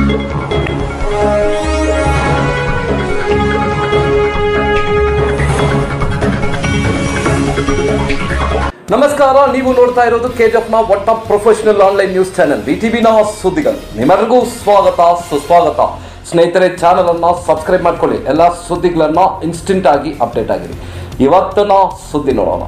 ನಮಸ್ಕಾರ ನೀವು ನೋಡ್ತಾ ಇರೋದು ಕೆಜಿಎಫ್ನ ಒಟ್ಟ ಪ್ರೊಫೆಷನಲ್ ಆನ್ಲೈನ್ ನ್ಯೂಸ್ ಚಾನೆಲ್ ನ ಸುದ್ದಿಗಳು ನಿಮ್ಮೆಲ್ಲರಿಗೂ ಸ್ವಾಗತ ಸುಸ್ವಾಗತ ಸ್ನೇಹಿತರೆ ಚಾನಲ್ ಅನ್ನ ಸಬ್ಸ್ಕ್ರೈಬ್ ಮಾಡ್ಕೊಳ್ಳಿ ಎಲ್ಲ ಸುದ್ದಿಗಳನ್ನ ಇನ್ಸ್ಟೆಂಟ್ ಆಗಿ ಅಪ್ಡೇಟ್ ಆಗಿರಿ ಇವತ್ತಿನ ಸುದ್ದಿ ನೋಡೋಣ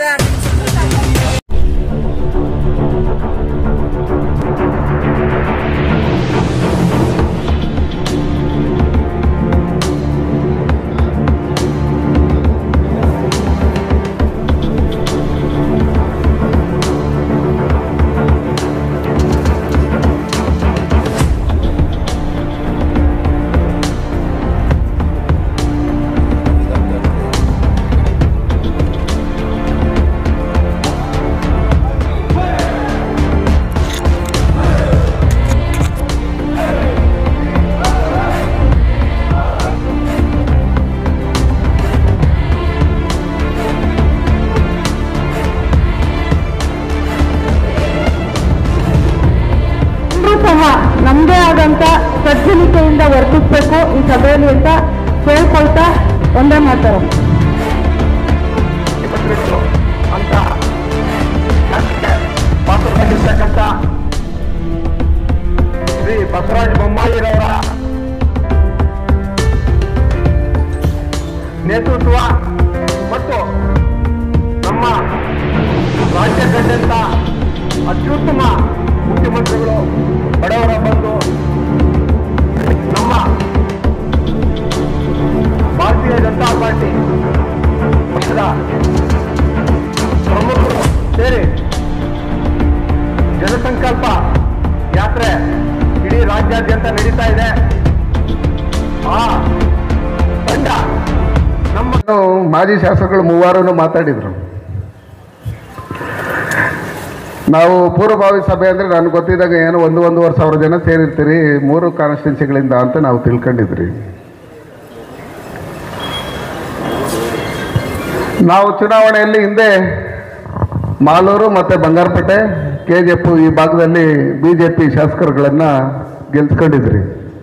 ಎಲ್ಲರೂ ಸಹ ನಮ್ಮದೇ ಆದಂತ ಸಜ್ಜನಿಕೆಯಿಂದ ವರ್ತಿಸಬೇಕು ಈ ಸಭೆಯಲ್ಲಿ ಅಂತ ಕೇಳ್ಕೊಳ್ತಾ ಒಂದೇ ಮಾತಾಡ ಇಪ್ಪತ್ತೈದು ಅಂತ ಶಾಸಕ ಪಾತ್ರವಾಗಿರ್ತಕ್ಕಂಥ ಶ್ರೀ ಬಸವರಾಜ ಬೊಮ್ಮಾಯಿರವರ ನೇತೃತ್ವ ಮತ್ತು ನಮ್ಮ ರಾಜ್ಯಾದ್ಯಂತ ಅತ್ಯುತ್ತಮ ಮುಖ್ಯಮಂತ್ರಿಗಳು ಬಡವರ ಬಂದು ನಮ್ಮ ಭಾರತೀಯ ಜನತಾ ಪಾರ್ಟಿ ಪಕ್ಷದ ಪ್ರಮುಖರು ಸೇರಿ ಜನಸಂಕಲ್ಪ ಯಾತ್ರೆ ಇಡೀ ರಾಜ್ಯಾದ್ಯಂತ ನಡೀತಾ ಇದೆ ಆ ತಂಡ ನಮ್ಮ ಮಾಜಿ ಶಾಸಕರು ಮೂವಾರು ಮಾತಾಡಿದ್ರು ನಾವು ಪೂರ್ವಭಾವಿ ಸಭೆ ಅಂದರೆ ನನಗೆ ಗೊತ್ತಿದ್ದಾಗ ಏನೋ ಒಂದು ಒಂದೂವರೆ ಸಾವಿರ ಜನ ಸೇರಿರ್ತೀರಿ ಮೂರು ಕಾನ್ಸ್ಟಿಟ್ಯೂನ್ಸಿಗಳಿಂದ ಅಂತ ನಾವು ತಿಳ್ಕೊಂಡಿದ್ರಿ ನಾವು ಚುನಾವಣೆಯಲ್ಲಿ ಹಿಂದೆ ಮಾಲೂರು ಮತ್ತು ಬಂಗಾರಪೇಟೆ ಕೆ ಜಿ ಎಫ್ ಈ ಭಾಗದಲ್ಲಿ ಬಿ ಜೆ ಪಿ ಶಾಸಕರುಗಳನ್ನು ಗೆಲ್ಸ್ಕೊಂಡಿದ್ರಿ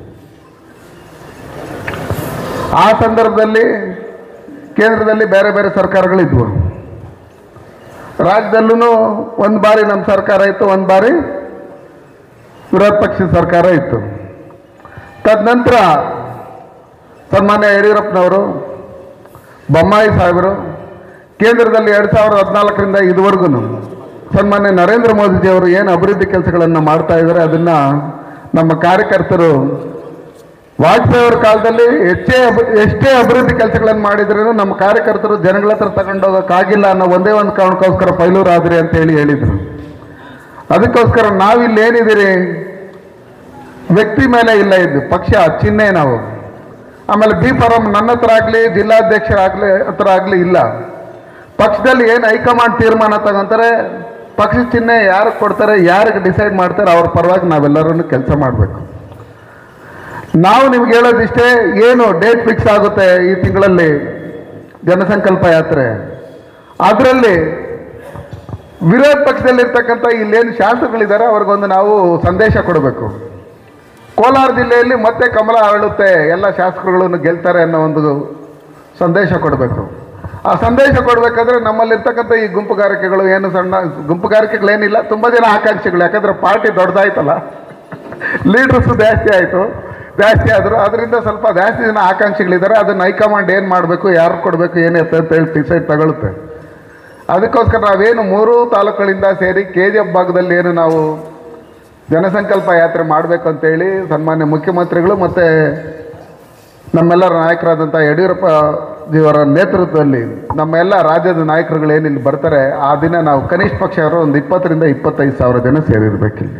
ಆ ಸಂದರ್ಭದಲ್ಲಿ ಕೇಂದ್ರದಲ್ಲಿ ಬೇರೆ ಬೇರೆ ಸರ್ಕಾರಗಳಿದ್ವು ರಾಜ್ಯದಲ್ಲೂ ಒಂದು ಬಾರಿ ನಮ್ಮ ಸರ್ಕಾರ ಇತ್ತು ಒಂದು ಬಾರಿ ವಿರೋಧ ಪಕ್ಷದ ಸರ್ಕಾರ ಇತ್ತು ತದನಂತರ ಸನ್ಮಾನ್ಯ ಯಡಿಯೂರಪ್ಪನವರು ಬೊಮ್ಮಾಯಿ ಸಾಹೇಬರು ಕೇಂದ್ರದಲ್ಲಿ ಎರಡು ಸಾವಿರದ ಹದಿನಾಲ್ಕರಿಂದ ಇದುವರೆಗೂ ಸನ್ಮಾನ್ಯ ನರೇಂದ್ರ ಮೋದಿಜಿಯವರು ಏನು ಅಭಿವೃದ್ಧಿ ಕೆಲಸಗಳನ್ನು ಮಾಡ್ತಾ ಇದ್ದಾರೆ ಅದನ್ನು ನಮ್ಮ ಕಾರ್ಯಕರ್ತರು ವಾಜಪೇಯಿ ಅವರ ಕಾಲದಲ್ಲಿ ಹೆಚ್ಚೇ ಅಭಿ ಎಷ್ಟೇ ಅಭಿವೃದ್ಧಿ ಕೆಲಸಗಳನ್ನು ಮಾಡಿದ್ರೂ ನಮ್ಮ ಕಾರ್ಯಕರ್ತರು ಜನಗಳ ಹತ್ರ ತಗೊಂಡೋಗೋಕ್ಕಾಗಿಲ್ಲ ಅನ್ನೋ ಒಂದೇ ಒಂದು ಕಾರಣಕ್ಕೋಸ್ಕರ ಫೈಲೂರ್ ಆದ್ರಿ ಅಂತ ಹೇಳಿ ಹೇಳಿದರು ಅದಕ್ಕೋಸ್ಕರ ನಾವಿಲ್ಲಿ ಏನಿದ್ದೀರಿ ವ್ಯಕ್ತಿ ಮೇಲೆ ಇಲ್ಲ ಇದ್ದು ಪಕ್ಷ ಚಿಹ್ನೆ ನಾವು ಆಮೇಲೆ ಬಿ ಫಾರಂ ನನ್ನ ಹತ್ರ ಆಗಲಿ ಜಿಲ್ಲಾಧ್ಯಕ್ಷರಾಗಲಿ ಹತ್ರ ಆಗಲಿ ಇಲ್ಲ ಪಕ್ಷದಲ್ಲಿ ಏನು ಹೈಕಮಾಂಡ್ ತೀರ್ಮಾನ ತಗೊಂತಾರೆ ಪಕ್ಷ ಚಿಹ್ನೆ ಯಾರಿಗೆ ಕೊಡ್ತಾರೆ ಯಾರಿಗೆ ಡಿಸೈಡ್ ಮಾಡ್ತಾರೆ ಅವ್ರ ಪರವಾಗಿ ನಾವೆಲ್ಲರೂ ಕೆಲಸ ಮಾಡಬೇಕು ನಾವು ನಿಮ್ಗೆ ಹೇಳೋದಿಷ್ಟೇ ಏನು ಡೇಟ್ ಫಿಕ್ಸ್ ಆಗುತ್ತೆ ಈ ತಿಂಗಳಲ್ಲಿ ಜನಸಂಕಲ್ಪ ಯಾತ್ರೆ ಅದರಲ್ಲಿ ವಿರೋಧ ಪಕ್ಷದಲ್ಲಿರ್ತಕ್ಕಂಥ ಇಲ್ಲೇನು ಶಾಸಕಗಳಿದ್ದಾರೆ ಅವ್ರಿಗೊಂದು ನಾವು ಸಂದೇಶ ಕೊಡಬೇಕು ಕೋಲಾರ ಜಿಲ್ಲೆಯಲ್ಲಿ ಮತ್ತೆ ಕಮಲ ಅರಳುತ್ತೆ ಎಲ್ಲ ಶಾಸಕರುಗಳನ್ನು ಗೆಲ್ತಾರೆ ಅನ್ನೋ ಒಂದು ಸಂದೇಶ ಕೊಡಬೇಕು ಆ ಸಂದೇಶ ಕೊಡಬೇಕಾದ್ರೆ ನಮ್ಮಲ್ಲಿರ್ತಕ್ಕಂಥ ಈ ಗುಂಪುಗಾರಿಕೆಗಳು ಏನು ಸಣ್ಣ ಗುಂಪುಗಾರಿಕೆಗಳೇನಿಲ್ಲ ತುಂಬ ಜನ ಆಕಾಂಕ್ಷಿಗಳು ಯಾಕಂದ್ರೆ ಪಾರ್ಟಿ ದೊಡ್ಡದಾಯ್ತಲ್ಲ ಲೀಡರ್ಸು ಜಾಸ್ತಿ ಆಯಿತು ಜಾಸ್ತಿ ಆದರು ಅದರಿಂದ ಸ್ವಲ್ಪ ಜಾಸ್ತಿ ಜನ ಆಕಾಂಕ್ಷಿಗಳಿದ್ದಾರೆ ಅದನ್ನು ಹೈಕಮಾಂಡ್ ಏನು ಮಾಡಬೇಕು ಯಾರು ಕೊಡಬೇಕು ಏನಿರುತ್ತೆ ಅಂತ ಹೇಳಿ ಡಿಸೈಡ್ ತಗೊಳುತ್ತೆ ಅದಕ್ಕೋಸ್ಕರ ನಾವೇನು ಮೂರೂ ತಾಲೂಕುಗಳಿಂದ ಸೇರಿ ಕೆ ಜಿ ಎಫ್ ಭಾಗದಲ್ಲಿ ಏನು ನಾವು ಜನಸಂಕಲ್ಪ ಯಾತ್ರೆ ಮಾಡಬೇಕು ಅಂತೇಳಿ ಸನ್ಮಾನ್ಯ ಮುಖ್ಯಮಂತ್ರಿಗಳು ಮತ್ತು ನಮ್ಮೆಲ್ಲರ ನಾಯಕರಾದಂಥ ಯಡಿಯೂರಪ್ಪ ಜಿಯವರ ನೇತೃತ್ವದಲ್ಲಿ ನಮ್ಮ ಎಲ್ಲ ರಾಜ್ಯದ ನಾಯಕರುಗಳು ಏನಿಲ್ಲಿ ಬರ್ತಾರೆ ಆ ದಿನ ನಾವು ಕನಿಷ್ಠ ಪಕ್ಷ ಅವರು ಒಂದು ಇಪ್ಪತ್ತರಿಂದ ಇಪ್ಪತ್ತೈದು ಸಾವಿರ ಜನ ಸೇರಿರ್ಬೇಕಿಲ್ಲಿ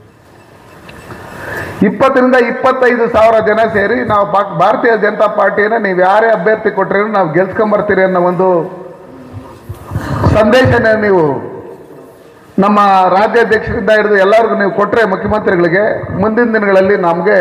ಇಪ್ಪತ್ತರಿಂದ ಇಪ್ಪತ್ತೈದು ಸಾವಿರ ಜನ ಸೇರಿ ನಾವು ಪಾ- ಭಾರತೀಯ ಜನತಾ ಪಾರ್ಟಿಯನ್ನು ನೀವು ಯಾರೇ ಅಭ್ಯರ್ಥಿ ಕೊಟ್ಟರೆ ನಾವು ಗೆಲ್ಸ್ಕೊಂಬರ್ತೀರಿ ಅನ್ನೋ ಒಂದು ಸಂದೇಶನ ನೀವು ನಮ್ಮ ರಾಜ್ಯಾಧ್ಯಕ್ಷರಿಂದ ಹಿಡಿದು ಎಲ್ಲರಿಗೂ ನೀವು ಕೊಟ್ಟರೆ ಮುಖ್ಯಮಂತ್ರಿಗಳಿಗೆ ಮುಂದಿನ ದಿನಗಳಲ್ಲಿ ನಮಗೆ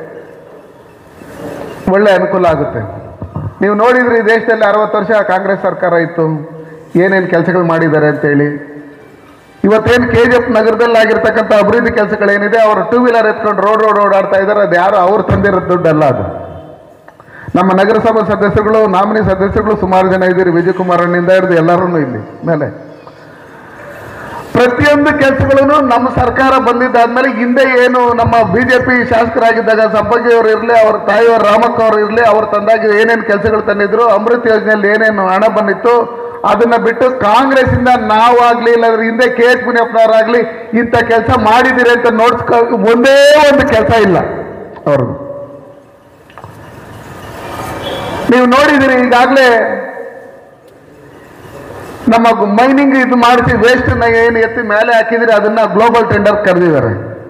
ಒಳ್ಳೆ ಅನುಕೂಲ ಆಗುತ್ತೆ ನೀವು ನೋಡಿದ್ರಿ ಈ ದೇಶದಲ್ಲಿ ಅರವತ್ತು ವರ್ಷ ಕಾಂಗ್ರೆಸ್ ಸರ್ಕಾರ ಇತ್ತು ಏನೇನು ಕೆಲಸಗಳು ಮಾಡಿದ್ದಾರೆ ಅಂತೇಳಿ ಇವತ್ತೇನು ಕೆ ಜಿ ಎಫ್ ನಗರದಲ್ಲಿ ಆಗಿರ್ತಕ್ಕಂಥ ಅಭಿವೃದ್ಧಿ ಕೆಲಸಗಳೇನಿದೆ ಅವರು ಟೂ ವೀಲರ್ ಎತ್ಕೊಂಡು ರೋಡ್ ರೋಡ್ ಓಡಾಡ್ತಾ ಇದ್ದಾರೆ ಅದು ಯಾರು ಅವ್ರು ತಂದಿರೋ ದುಡ್ಡಲ್ಲ ಅದು ನಮ್ಮ ನಗರಸಭಾ ಸದಸ್ಯರುಗಳು ನಾಮಿನಿ ಸದಸ್ಯರುಗಳು ಸುಮಾರು ಜನ ಇದ್ದೀರಿ ವಿಜಯಕುಮಾರಣ್ಣಿಂದ ಹಿಡಿದು ಎಲ್ಲರೂ ಇಲ್ಲಿ ಮೇಲೆ ಪ್ರತಿಯೊಂದು ಕೆಲಸಗಳನ್ನು ನಮ್ಮ ಸರ್ಕಾರ ಬಂದಿದ್ದಾದ್ಮೇಲೆ ಹಿಂದೆ ಏನು ನಮ್ಮ ಬಿಜೆಪಿ ಶಾಸಕರಾಗಿದ್ದಾಗ ಸಂಪಂಗಿ ಅವರು ಇರಲಿ ಅವ್ರ ತಾಯಿಯವರು ರಾಮಕ್ಕ ಅವರು ಇರಲಿ ಅವ್ರು ತಂದಾಗ ಏನೇನು ಕೆಲಸಗಳು ತಂದಿದ್ರು ಅಮೃತ್ ಯೋಜನೆಯಲ್ಲಿ ಏನೇನು ಹಣ ಬಂದಿತ್ತು ಅದನ್ನ ಬಿಟ್ಟು ಕಾಂಗ್ರೆಸ್ ಇಂದ ನಾವಾಗ್ಲಿ ಇಲ್ಲಾಂದ್ರೆ ಹಿಂದೆ ಕೆ ಎಚ್ ಮುನಿಯಪ್ಪನವರಾಗ್ಲಿ ಇಂಥ ಕೆಲಸ ಮಾಡಿದಿರಿ ಅಂತ ನೋಡ್ಸ್ಕೊ ಒಂದೇ ಒಂದು ಕೆಲಸ ಇಲ್ಲ ಅವ್ರದ್ದು ನೀವು ನೋಡಿದಿರಿ ಈಗಾಗಲೇ ನಮ್ಮ ಮೈನಿಂಗ್ ಇದು ಮಾಡಿಸಿ ವೇಸ್ಟ್ ಏನು ಎತ್ತಿ ಮೇಲೆ ಹಾಕಿದ್ರೆ ಅದನ್ನ ಗ್ಲೋಬಲ್ ಟೆಂಡರ್ ಕರೆದಿದ್ದಾರೆ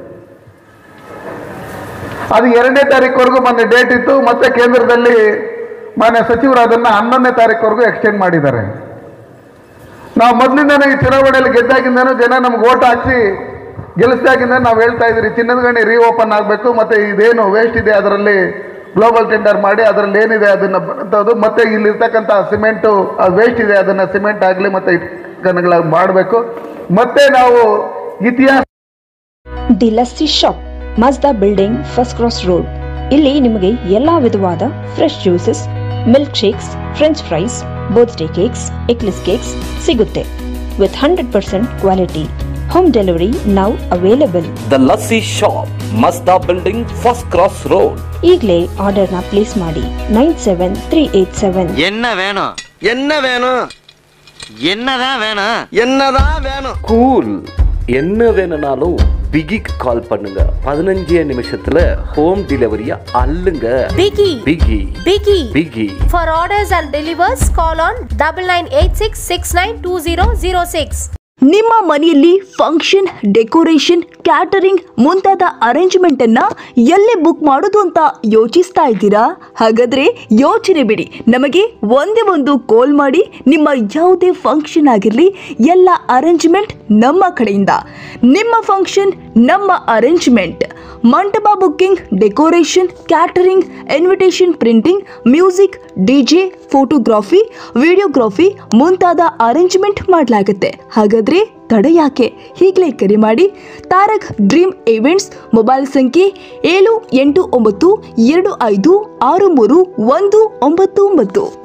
ಅದು ಎರಡನೇ ತಾರೀಕುವರೆಗೂ ಮೊನ್ನೆ ಡೇಟ್ ಇತ್ತು ಮತ್ತೆ ಕೇಂದ್ರದಲ್ಲಿ ಮಾನ್ಯ ಸಚಿವರು ಅದನ್ನ ಹನ್ನೊಂದನೇ ತಾರೀಕುವರೆಗೂ ಎಕ್ಸ್ಟೆಂಡ್ ಮಾಡಿದ್ದಾರೆ ನಾವು ಮೊದಲಿಂದನೇ ಈ ಚುನಾವಣೆಯಲ್ಲಿ ಗೆದ್ದಾಗಿಂದನೂ ಜನ ನಮ್ಗೆ ಓಟ್ ಹಾಕಿ ಗೆಲ್ಲಿಸಿದಾಗಿಂದ ನಾವು ಹೇಳ್ತಾ ಇದ್ದೀರಿ ಚಿನ್ನದ ಗಣಿ ರೀಓಪನ್ ಆಗಬೇಕು ಮತ್ತೆ ಇದೇನು ವೇಸ್ಟ್ ಇದೆ ಅದರಲ್ಲಿ ಗ್ಲೋಬಲ್ ಟೆಂಡರ್ ಮಾಡಿ ಅದರಲ್ಲಿ ಏನಿದೆ ಅದನ್ನ ಬರ್ತದ್ದು ಮತ್ತೆ ಇಲ್ಲಿರ್ತಕ್ಕಂಥ ಸಿಮೆಂಟು ವೇಸ್ಟ್ ಇದೆ ಅದನ್ನ ಸಿಮೆಂಟ್ ಆಗಲಿ ಮತ್ತೆ ಕಣಗಳಾಗಿ ಮಾಡಬೇಕು ಮತ್ತೆ ನಾವು ಇತಿಹಾಸ the lassi shop Mazda building first cross road ಇಲ್ಲಿ ನಿಮಗೆ ಎಲ್ಲಾ ವಿಧವಾದ fresh juices milk shakes french fries birthday cakes eggless cakes ಸಿಗುತ್ತೆ with hundred percent quality home delivery now available the lassi shop Mazda building first cross road ಈಗಲೇ ಆರ್ಡರ್ನ place ಮಾಡಿ nine seven three eight seven என்ன வேணும் என்ன வேணும் என்னதான் வேணும் என்னதான் வேணும் கூல் என்ன வேணும்னாலும் பிகிக்கு கால் பண்ணுங்க பதினஞ்சே நிமிஷத்துல ஹோம் டெலிவரியா அள்ளுங்க Biggie. பிகி Biggie. பிகி For orders and delivers, call on double nine eight six six nine two zero zero six. ನಿಮ್ಮ ಮನೆಯಲ್ಲಿ ಫಂಕ್ಷನ್ ಡೆಕೋರೇಷನ್ ಕ್ಯಾಟರಿಂಗ್ ಮುಂತಾದ ಅರೇಂಜ್ಮೆಂಟ್ ಅನ್ನ ಎಲ್ಲಿ ಬುಕ್ ಮಾಡೋದು ಅಂತ ಯೋಚಿಸ್ತಾ ಇದ್ದೀರಾ ಹಾಗಾದ್ರೆ ಯೋಚನೆ ಬಿಡಿ ನಮಗೆ ಒಂದೇ ಒಂದು ಕಾಲ್ ಮಾಡಿ ನಿಮ್ಮ ಯಾವುದೇ ಫಂಕ್ಷನ್ ಆಗಿರಲಿ ಎಲ್ಲ ಅರೇಂಜ್ಮೆಂಟ್ ನಮ್ಮ ಕಡೆಯಿಂದ ನಿಮ್ಮ ಫಂಕ್ಷನ್ ನಮ್ಮ ಅರೇಂಜ್ಮೆಂಟ್ ಮಂಟಪ booking decoration catering invitation printing music DJ photography videography ಮುಂತಾದ ಅರೇಂಜ್ಮೆಂಟ್ ಮಾಡಲಾಗುತ್ತೆ ಹಾಗಾದ್ರೆ ತಡ ಯಾಕೆ ಈಗಲೇ ಕರೆ ಮಾಡಿ ತಾರಕ್ ಡ್ರೀಮ್ ಇವೆಂಟ್ಸ್ ಮೊಬೈಲ್ ಸಂಖ್ಯೆ ಏಳು ಎಂಟು ಒಂಬತ್ತು ಎರಡು ಐದು ಆರು ಮೂರು ಒಂದು ಒಂಬತ್ತು ಒಂಬತ್ತು